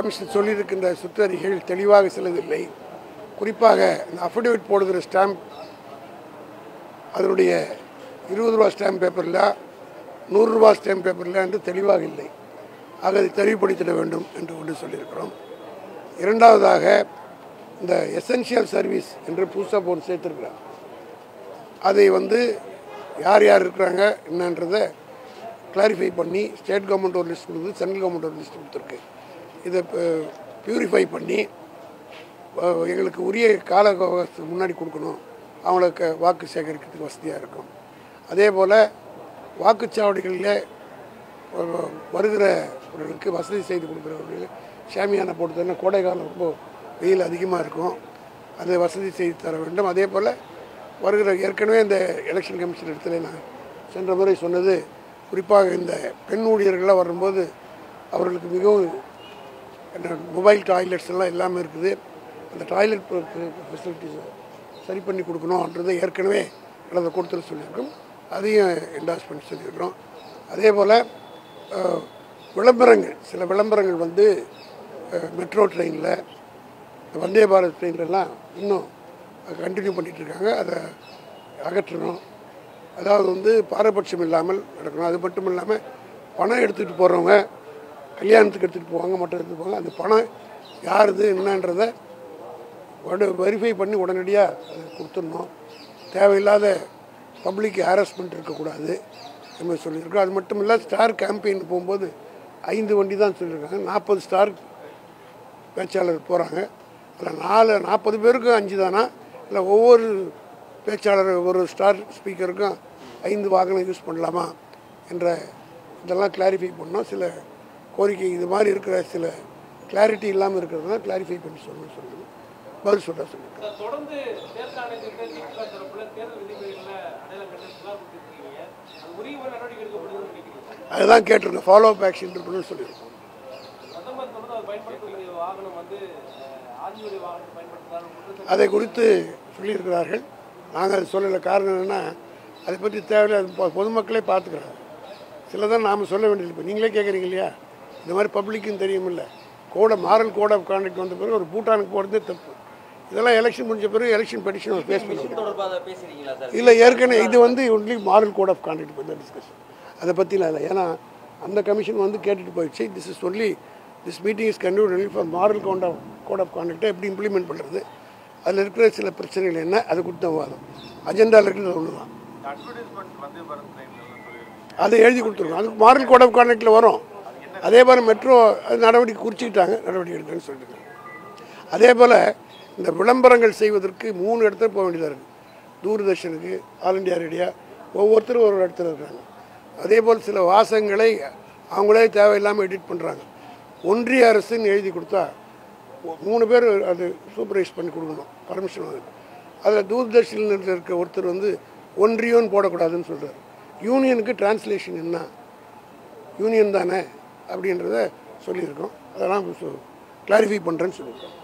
commission சொல்லியிருக்கின்ற சுற்றறிக்கைகள் தெளிவாக செல்லவில்லை குறிப்பாக இந்த அஃபிடவிட் போடுகிற ஸ்டாம்ப் அதனுடைய இருபது ரூபா ஸ்டாம்ப் பேப்பரில் நூறுரூவா ஸ்டாம்ப் பேப்பரில் என்று தெளிவாக இல்லை ஆக அதை தெளிவுபடுத்திட வேண்டும் என்று ஒன்று சொல்லியிருக்கிறோம் இரண்டாவதாக இந்த எசென்ஷியல் சர்வீஸ் என்று புதுசாக போட்டு சேர்த்துருக்குறாங்க அதை வந்து யார் யார் இருக்கிறாங்க என்னன்றதை கிளாரிஃபை பண்ணி ஸ்டேட் கவர்மெண்ட் ஒரு லிஸ்ட் கொடுக்குது சென்ட்ரல் கவர்மெண்ட் ஒரு லிஸ்ட் கொடுத்துருக்கு இதை பியூரிஃபை பண்ணி அஹ், எங்களுக்கு உரிய கால அவகாசத்துக்கு முன்னாடி கொடுக்கணும் அவங்களுக்கு வாக்கு சேகரிக்கிறதுக்கு வசதியாக இருக்கும் அதே போல் வாக்குச்சாவடிகளில் அஹ், வருகிறவர்களுக்கு வசதி செய்து கொடுக்குறவர்களுக்கு ஷாமியானா போட்டு கோடை காலம் ரொம்ப வெயில் அதிகமாக இருக்கும் அதை வசதி செய்து தர வேண்டும் அதே போல் வருகிற ஏற்கனவே இந்த எலெக்ஷன் கமிஷன் இடத்துல நான் சென்ற முறை சொன்னது குறிப்பாக இந்த பெண் ஊழியர்கள்லாம் வரும்போது அவர்களுக்கு மிகவும் என்ன மொபைல் டாய்லெட்ஸ் எல்லாம் எல்லாமே இருக்குது அந்த டாய்லெட் ஃபெசிலிட்டிஸை சரி பண்ணி கொடுக்கணுன்றதை ஏற்கனவே கடந்த கூட்டத்தில் சொல்லியிருக்கோம் அதையும் என்டாஸ் பண்ணி சொல்லியிருக்கிறோம் அதே போல் அஹ், விளம்பரங்கள் சில விளம்பரங்கள் வந்து மெட்ரோ ட்ரெயினில் வந்தே பாரத் ட்ரெயின்லலாம் இன்னும் கண்டினியூ பண்ணிட்டு இருக்காங்க அதை அகற்றணும் அதாவது வந்து பாரபட்சம் இல்லாமல் நடக்கணும் அது மட்டும் இல்லாமல் பணம் எடுத்துகிட்டு போகிறவங்க கல்யாணத்துக்கு எடுத்துகிட்டு போவாங்க மட்டும் எடுத்துகிட்டு போவாங்க அந்த பணம் யாருது என்னன்றதை வெரிஃபை பண்ணி உடனடியாக அதை கொடுத்துடணும் தேவையில்லாத பப்ளிக் ஹாரஸ்மெண்ட் இருக்கக்கூடாது என்று சொல்லியிருக்கோம் அது மட்டும் இல்லை ஸ்டார் கேம்பெயின் போகும்போது ஐந்து வண்டி தான் சொல்லியிருக்காங்க நாற்பது ஸ்டார் பேச்சாளர் போகிறாங்க அதில் நாலு நாற்பது பேருக்கும் அஞ்சு தானா இல்லை ஒவ்வொரு பேச்சாளர் ஒரு ஸ்டார் ஸ்பீக்கருக்கும் ஐந்து வாகனம் யூஸ் பண்ணலாமா என்ற இதெல்லாம் கிளாரிஃபை பண்ணோம் சில கோரிக்கை இது மாதிரி இருக்கிற சில கிளாரிட்டி இல்லாமல் இருக்கிறதுனால கிளாரிஃபை பண்ணி சொல்லணும்னு சொல்லுங்கள் பதில் சொல்ல சொல்லுங்கள் சார், தொடர்ந்து தேர்தல் ஆணையத்திற்கு திமுக தரப்புல தேர்தல் விதிமுறைகளை அடையாளம் கண்டு புகார் கொடுத்திருக்கீங்க அது உரிய முறை நடவடிக்கை எடுக்கப்படுதுன்னு நினைக்கிறீங்க அதுதான் கேட்டிருக்கோம் ஃபாலோ அப் ஆக்ஷன் இருக்கணும்னு சொல்லியிருக்கோம் பிரதமர் சொன்னது அவர் பயன்படுத்தக்கூடிய வாகனம் வந்து அஹ், ஆதியுடைய வாகனத்தை பயன்படுத்துறாரு குற்றச்சாட்டு அதை குறித்து சொல்லியிருக்கிறார்கள் நாங்கள் அது சொல்லலை காரணம் என்னென்னா அதை பற்றி தேவையில்லை அது பொ- பொதுமக்களே பார்த்துக்கிறாங்க சிலதான் நாம் சொல்ல வேண்டியது இப்போ நீங்களே கேட்குறீங்க இல்லையா இந்த மாதிரி பப்ளிக்கும் தெரியுமில்ல கோட மாரல் கோட் ஆஃப் கான்டக்ட் வந்த பிறகு ஒரு பூட்டானுக்கு போகிறதே தப்பு இதெல்லாம் எலெக்ஷன் முடிஞ்ச பிறகு எலெக்ஷன் பெட்டிஷன் ஒரு பேஸ் பண்ணுவோம் தொடர்பாக பேசுறீங்களா சார் இல்லை ஏற்கனவே இது வந்து only moral code of contact பற்றி டிஸ்கஷன் அதை பற்றிலாம் இல்லை ஏன்னா அந்த கமிஷன் வந்து கேட்டுட்டு போயிடுச்சு this is only this meeting is conducted only for moral code of code of கான்டக்டை எப்படி இம்ப்ளிமெண்ட் பண்ணுறது அதில் இருக்கிற சில பிரச்சனைகள் என்ன அது கொடுத்த வாதம் அஜெண்டாவில் இருக்கிறது ஒன்று தான் அட்வர்டைஸ்மெண்ட் வந்தே பாரத் ட்ரெயின்ல சொல்லியிருக்கீங்க அதை எழுதி கொடுத்துருக்கோம் அதுக்கு மாரல் கோட் ஆஃப் கான்டக்டில் வரும் அதே போல் மெட்ரோ அது நடவடிக்கை குறிச்சிக்கிட்டாங்க நடவடிக்கை எடுக்கிறேன்னு சொல்லிட்டு அதே போல் இந்த விளம்பரங்கள் செய்வதற்கு மூணு இடத்துல போக வேண்டியதாக இருக்குது தூர்தர்ஷனுக்கு ஆல் இண்டியா ரேடியா ஒவ்வொருத்தரும் ஒரு இடத்துல இருக்காங்க அதே போல் சில வாசகங்களை அவங்களே தேவையில்லாமல் எடிட் பண்ணுறாங்க ஒன்றிய அரசுன்னு எழுதி கொடுத்தா ஒ- மூணு பேர் அது சூப்பர்வைஸ் பண்ணி கொடுக்கணும் பர்மிஷன் வாங்க அதில் தூர்தர்ஷனில் இருக்க ஒருத்தர் வந்து ஒன்றியம்னு போடக்கூடாதுன்னு சொல்கிறார் யூனியனுக்கு டிரான்ஸ்லேஷன் என்ன யூனியன் தானே அப்படின்றத சொல்லியிருக்கோம் அதெல்லாம் கிளாரிஃபை பண்ணுறேன்னு சொல்லியிருக்கோம்